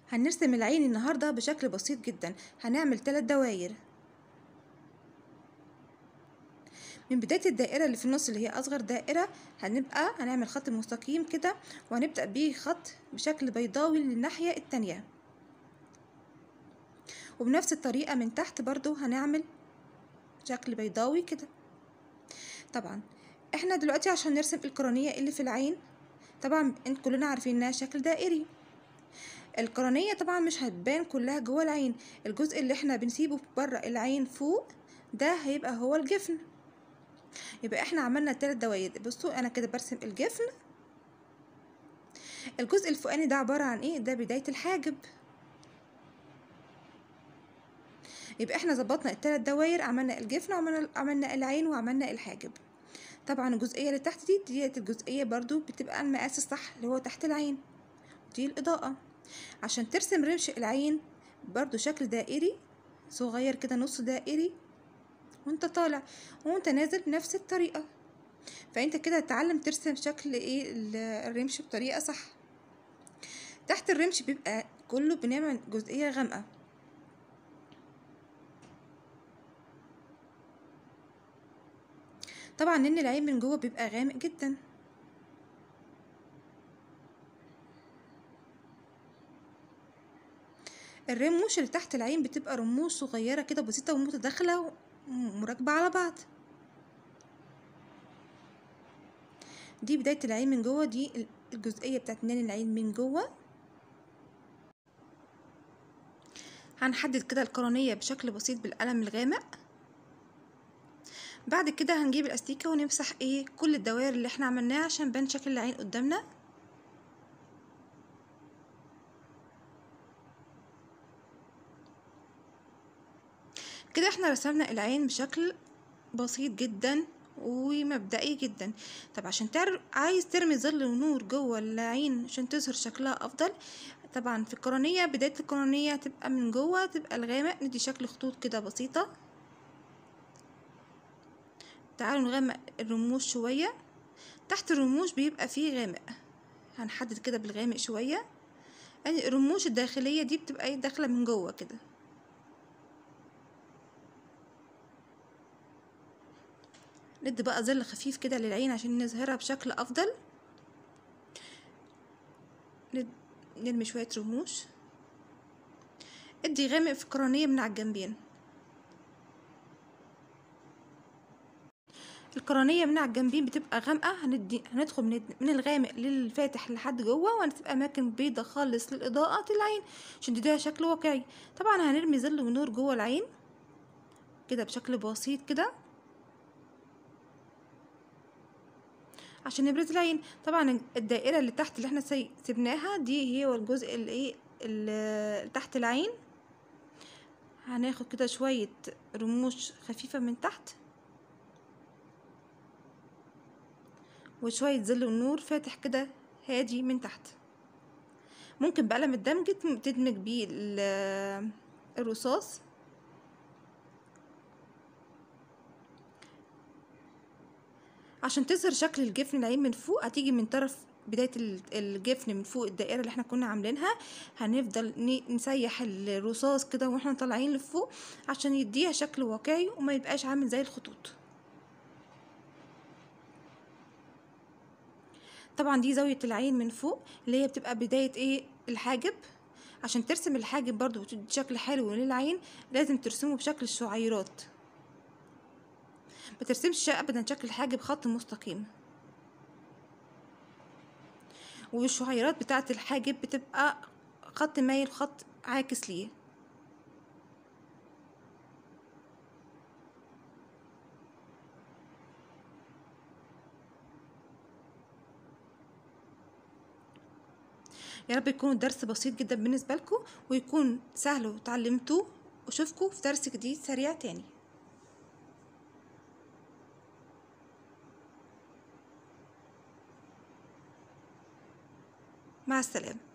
هنرسم العين النهاردة بشكل بسيط جدا هنعمل ثلاث دواير من بداية الدائرة اللي في النص اللي هي أصغر دائرة هنبقى هنعمل خط مستقيم كده وهنبدأ بيه خط بشكل بيضاوي للناحية التانية وبنفس الطريقة من تحت برضو هنعمل شكل بيضاوي كده طبعا احنا دلوقتي عشان نرسم القرنية اللي في العين طبعا انت كلنا عارفين انها شكل دائري القرنية طبعا مش هتبان كلها جوه العين الجزء اللي احنا بنسيبه بره العين فوق ده هيبقى هو الجفن يبقى احنا عملنا ثلاث دواير بصوا انا كده برسم الجفن الجزء الفوقاني ده عبارة عن ايه ده بداية الحاجب يبقى احنا ظبطنا الثلاث دواير عملنا الجفن وعملنا عملنا العين وعملنا الحاجب طبعا الجزئية اللي تحت دي ديت الجزئية برضو بتبقى المقاس الصح اللي هو تحت العين دي الإضاءة عشان ترسم رمش العين برضو شكل دائري صغير كده نص دائري وانت طالع وانت نازل بنفس الطريقة فانت كده هتتعلم ترسم شكل ايه الرمش بطريقة صح تحت الرمش بيبقى كله بنعمل جزئية غامقة طبعا ان العين من جوه بيبقى غامق جدا الرموش اللي تحت العين بتبقى رموش صغيرة كده بسيطة ومتداخلة ومراكبة على بعض دي بداية العين من جوه دي الجزئية بتاعت نان العين من جوه هنحدد كده القرنية بشكل بسيط بالقلم الغامق بعد كده هنجيب الاستيكة ونمسح ايه كل الدوائر اللي احنا عملناها عشان بان شكل العين قدامنا كده احنا رسمنا العين بشكل بسيط جدا ومبدئي جدا طب عشان تعرف عايز ترمي ظل ونور جوه العين عشان تظهر شكلها افضل طبعا في القرنية بداية القرنية تبقى من جوه تبقى الغامق ندي شكل خطوط كده بسيطة تعالوا نغمق الرموش شوية تحت الرموش بيبقى فيه غامق هنحدد كده بالغامق شوية يعني الرموش الداخلية دي بتبقى ايه داخلة من جوه كده ندي بقى ظل خفيف كده للعين عشان نظهرها بشكل افضل نرمي شوية رموش ادي غامق في القرنية من على الجنبين القرنية من على الجنبين بتبقى غامقة هندي هندخل من, من الغامق للفاتح لحد جوه وهتبقى أماكن بيضة خالص للإضاءة العين عشان تديها شكل واقعي طبعا هنرمي ظل ونور جوه العين كده بشكل بسيط كده عشان نبرز العين طبعا الدائرة اللي تحت اللي احنا سيبناها دي هي الجزء اللي ايه اللي تحت العين هناخد كده شوية رموش خفيفة من تحت وشوية ظل ونور فاتح كده هادي من تحت ممكن بقلم الدمج تدمج بيه الرصاص عشان تظهر شكل الجفن العين من فوق هتيجي من طرف بداية الجفن من فوق الدائرة اللي احنا كنا عاملينها هنفضل نسيح الرصاص كده واحنا طالعين لفوق عشان يديها شكل واقعي وما يبقاش عامل زي الخطوط طبعا دي زاوية العين من فوق اللي هي بتبقى بداية ايه الحاجب عشان ترسم الحاجب برضو وتدي شكل حلو للعين لازم ترسمه بشكل الشعيرات ما ترسمش ابدا شكل الحاجب خط مستقيم والشعيرات بتاعة الحاجب بتبقى خط مايل خط عاكس ليه يا رب يكون الدرس بسيط جدا بالنسبة لكم ويكون سهل وتعلمتوه واشوفكم في درس جديد سريع تاني مع السلامة